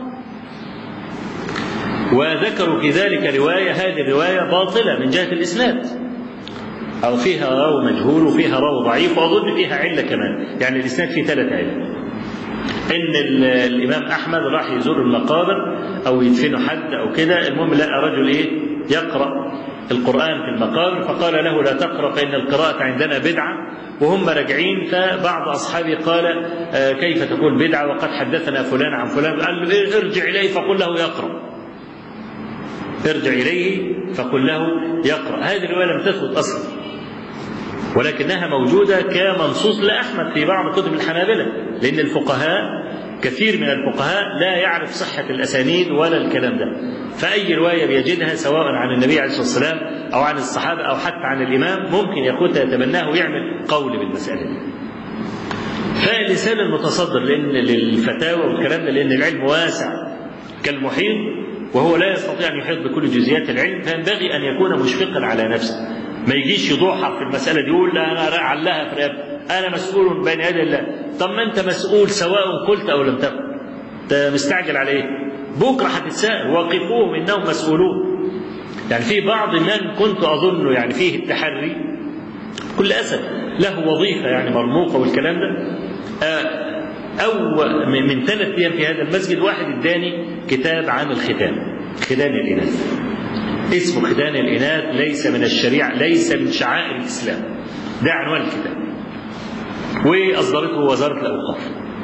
Speaker 2: وذكروا في ذلك رواية هذه الرواية باطلة من جهة الإسناد أو فيها راو مجهول وفيها راو ضعيف وأظن فيها علة كمان يعني الإسناد فيه ثلاث علل ان الامام احمد راح يزور المقابر او يدفنوا حد او كده المهم لقى رجل ايه يقرا القران في المقابر فقال له لا تقرا فان القراءه عندنا بدعه وهم راجعين فبعض اصحابه قال آه كيف تكون بدعه وقد حدثنا فلان عن فلان قال له إيه ارجع اليه فقل له يقرا ارجع اليه فقل له يقرا هذه الروايه لم تثبت اصلا ولكنها موجودة كمنصوص لأحمد في بعض كتب الحنابلة لأن الفقهاء كثير من الفقهاء لا يعرف صحة الأسانيد ولا الكلام ده فأي رواية بيجدها سواء عن النبي عليه الصلاة والسلام أو عن الصحابة أو حتى عن الإمام ممكن ياخدها يتبناه ويعمل قول بالمسألة دي فالإنسان المتصدر لأن للفتاوى والكلام ده لأن العلم واسع كالمحيط وهو لا يستطيع أن يحيط بكل جزئيات العلم فينبغي أن يكون مشفقا على نفسه ما يجيش يضوحك في المسألة دي يقول لا أنا علها في رقبتي أنا مسؤول بين يدي الله طب ما أنت مسؤول سواء قلت أو لم تقل أنت مستعجل على إيه؟ بكرة هتتساءل وقفوهم إنهم مسؤولون يعني في بعض من كنت أظن يعني فيه التحري كل أسف له وظيفة يعني مرموقة والكلام ده أو من ثلاث أيام في هذا المسجد واحد اداني كتاب عن الختان ختان الإناث اسمه ختان الإناث ليس من الشريعة ليس من شعائر الإسلام ده عنوان الكتاب وأصدرته وزارة الأوقاف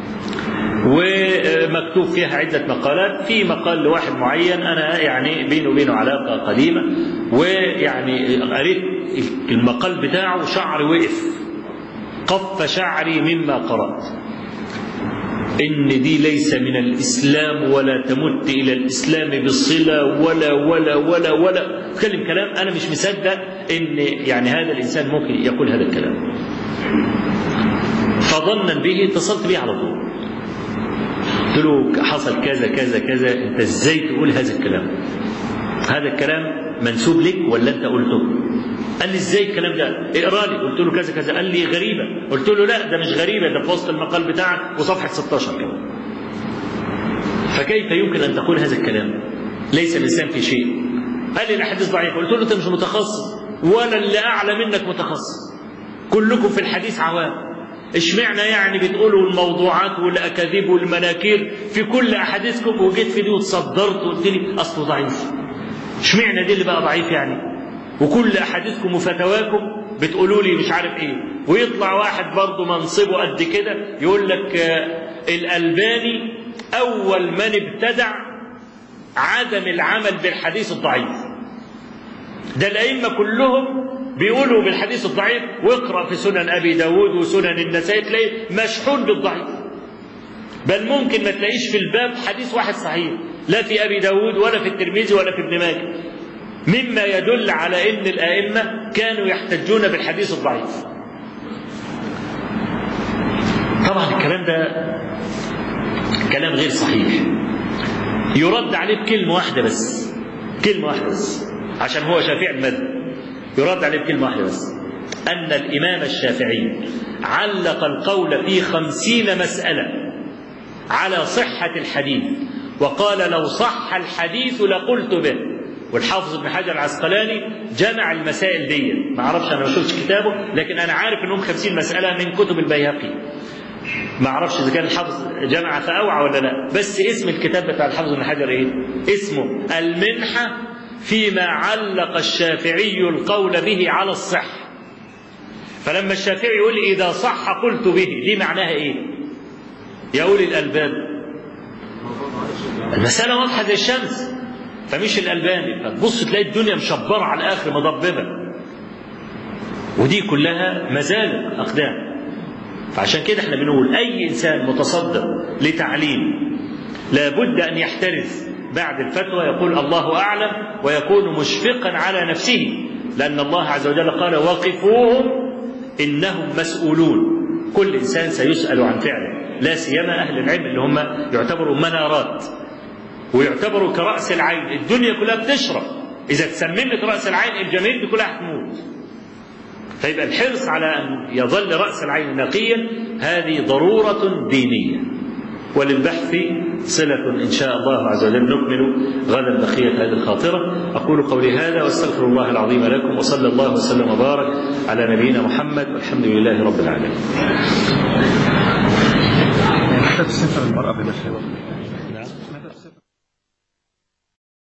Speaker 2: ومكتوب فيها عدة مقالات في مقال لواحد معين أنا يعني بيني وبينه علاقة قديمة ويعني قريت المقال بتاعه شعري وقف قف شعري مما قرأت إن دي ليس من الإسلام ولا تمت إلى الإسلام بصلة ولا ولا ولا ولا تكلم كلام أنا مش مصدق إن يعني هذا الإنسان ممكن يقول هذا الكلام فظنا به اتصلت به على طول قلت له حصل كذا كذا كذا أنت إزاي تقول هذا الكلام هذا الكلام منسوب لك ولا أنت قلته قال لي ازاي الكلام ده؟ اقرا لي قلت له كذا كذا قال لي غريبه قلت له لا ده مش غريبه ده في وسط المقال بتاعك وصفحه 16 كمان فكيف يمكن ان تقول هذا الكلام؟ ليس الانسان في شيء قال لي الاحاديث ضعيفه قلت له انت مش متخصص ولا اللي اعلى منك متخصص كلكم في الحديث عوام اشمعنى يعني بتقولوا الموضوعات والاكاذيب والمناكير في كل احاديثكم وجيت في دي وتصدرت وقلت لي اصله ضعيف اشمعنى دي اللي بقى ضعيف يعني وكل احاديثكم وفتواكم بتقولوا لي مش عارف ايه ويطلع واحد برضه منصبه قد كده يقول لك آه الالباني اول من ابتدع عدم العمل بالحديث الضعيف ده الائمه كلهم بيقولوا بالحديث الضعيف واقرا في سنن ابي داود وسنن النسائي تلاقيه مشحون بالضعيف بل ممكن ما تلاقيش في الباب حديث واحد صحيح لا في ابي داود ولا في الترمذي ولا في ابن ماجه مما يدل على ان الائمه كانوا يحتجون بالحديث الضعيف طبعا الكلام ده كلام غير صحيح يرد عليه بكلمه واحده بس كلمه واحده بس عشان هو شافعي المذهب يرد عليه بكلمه واحده بس ان الامام الشافعي علق القول في خمسين مساله على صحه الحديث وقال لو صح الحديث لقلت به والحافظ ابن حجر العسقلاني جمع المسائل دي ما اعرفش انا ما شفتش كتابه لكن انا عارف انهم خمسين مساله من كتب البيهقي ما اعرفش اذا كان الحافظ جمع فاوعى ولا لا بس اسم الكتاب بتاع الحافظ ابن حجر ايه اسمه المنحه فيما علق الشافعي القول به على الصح فلما الشافعي يقول اذا صح قلت به دي معناها ايه يا اولي الالباب المساله واضحه زي الشمس فمش الألباني فتبص تلاقي الدنيا مشبرة على الآخر مضببة ودي كلها مزالق أقدام فعشان كده احنا بنقول أي إنسان متصدر لتعليم لابد أن يحترز بعد الفتوى يقول الله أعلم ويكون مشفقا على نفسه لأن الله عز وجل قال وقفوهم إنهم مسؤولون كل إنسان سيسأل عن فعله لا سيما أهل العلم اللي هم يعتبروا منارات ويعتبروا كرأس العين الدنيا كلها بتشرب إذا تسممت رأس العين الجماهير دي كلها هتموت فيبقى الحرص على أن يظل رأس العين نقيا هذه ضرورة دينية وللبحث صلة إن شاء الله عز وجل نكمل غدا بقية هذه الخاطرة أقول قولي هذا وأستغفر الله العظيم لكم وصلى الله وسلم وبارك على نبينا محمد والحمد لله رب العالمين.
Speaker 3: حتى تستنفر المرأة بمشهد